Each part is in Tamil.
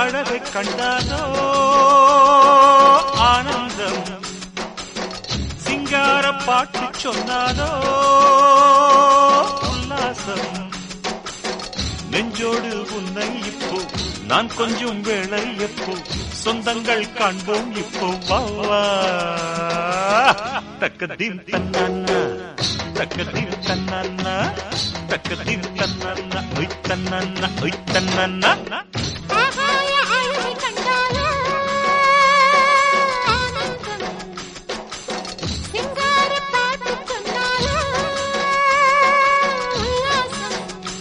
அழகை கண்டாலோ ஆனந்தம் சிங்கார பாட்டு சொன்னாலோ உல்லாசம் நெஞ்சோடு உன்னை இப்போ நான் கொஞ்சம் வேளை எப்போ சொந்தங்கள் காண்போம் இப்போ வா வா. தக்கதீம் தன்னான்னா தக்கதீம் தன்னான்னா தக்கதீம் தன்னான்னா ஒய் தன்னான்னா ஒய் தன்னான்னா ஆகாய அழகை கண்டாலோ ஆனந்தம் சிங்கார பாட்டு சொன்னாலோ உல்லாசம்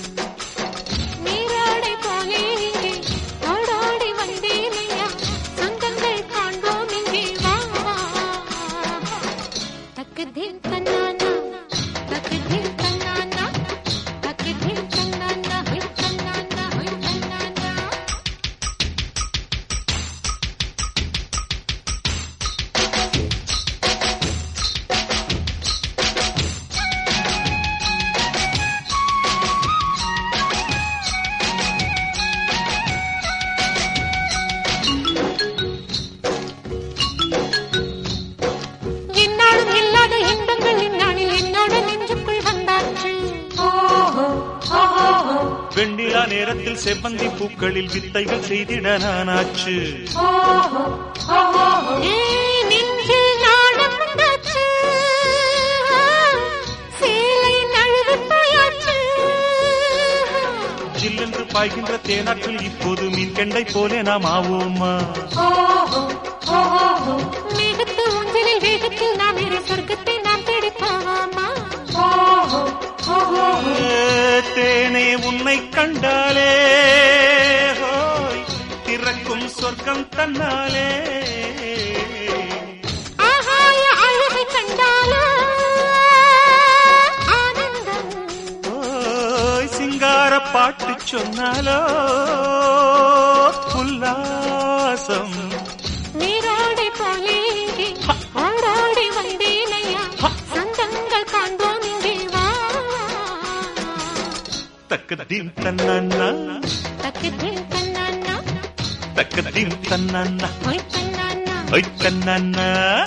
நீராடை போலே இங்கே ஓடோடி வந்தேனையா சொந்தங்கள் காண்போம் இங்கே வா தக்கதீம் தன்னானா தக்கதீம் தன்னானா தக்கதீம் தன்னானா ஹொய் தன்னானா ஹொய் தன்னானா என்னாலும் இல்லாத இன்பங்கள் இந்நாளில் என்னோட நெஞ்சுக்குள் வந்தாச்சு வெண்ணிலா நேரத்தில் செவ்வந்தி பூக்களில் வித்தைகள் செய்திட நானாச்சு ஏய், நெஞ்சில் நாணம் உண்டாச்சு. சேலை நழுவி போயாச்சு. ஜில்லென்று பாய்கின்ற தேனாற்றில் இப்போது மீன் கெண்டை போலே நாம் ஆவோமா மேகத்து ஊஞ்சலில் வேகத்தில் நாம் இரு சொர்க்கத்தை நாம் தேடிப் போவோமா? ஏ, தேனே உன்னை கண்டாலே ஹோய், திறக்கும் சொர்க்கம் தன்னாலே ஆகாய அழகை கண்டாலோ ஆனந்தம் ஓய் சிங்கார பாட்டு சொன்னாலோ உல்லாசம் நீரோடை போலே இங்கே ஓடோடி வந்தேனையா சொந்தங்கள் காண்போம் இங்கே வா தக்கதீம் தன்னான்னா தக்கத்தில் தன்னானா தக்கதீம் தன்னான்னா ஹொய் தன்னானா ஒய் தன்னான்னா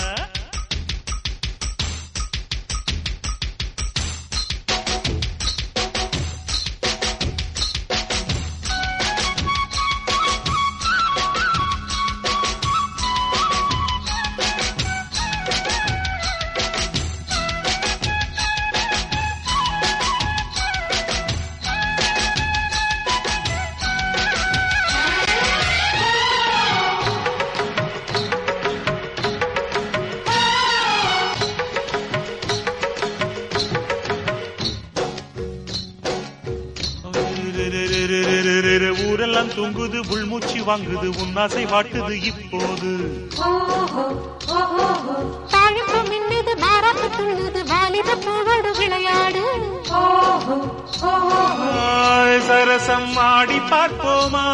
ஊரெல்லாம் தூங்குது உள்மூச்சு வாங்குது உன்னாசை வாட்டுது இப்போது தாழம்பு மின்னுது மாறாப்பு துள்ளுது வாலிப பூவோடு விளையாடு ஆய், சரசம் ஆடி பார்ப்போமா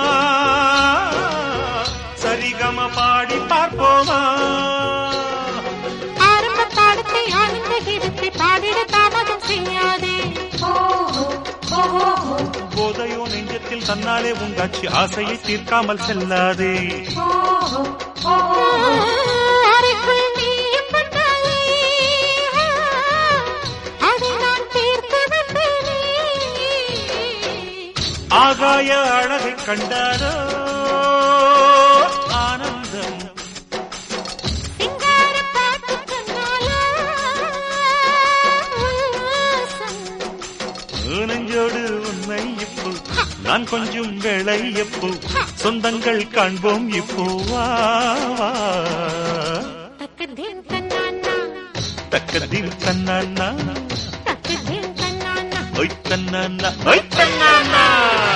சரிகம பாடி பார்ப்போமா ஆரம்ப பாடத்தை ஆனந்த கீதத்தை பாடிட தாமதம் செய்யாதே போதையோ நெஞ்சத்தில் தன்னாலே உண்டாச்சு ஆசையை தீர்க்காமல் செல்லாதே அறைக்குள் நீயும் வந்தாலே அதை நான் தீர்த்து விட்டேனே ஆகாய அழகை கண்டாரோ ஆனந்தம் சிங்கார பாட்டு சொன்னாலோ உல்லாசம். நெஞ்சோடு உண்மை இப்போ நான் கொஞ்சம் வேளை எப்போ சொந்தங்கள் காண்போம் இப்போ வா வா. தக்கதீம் தன்னானா, தக்கதில் தன்னானா தக்கதீம் தன்னானா. Y தன்னானா Y தன்னானா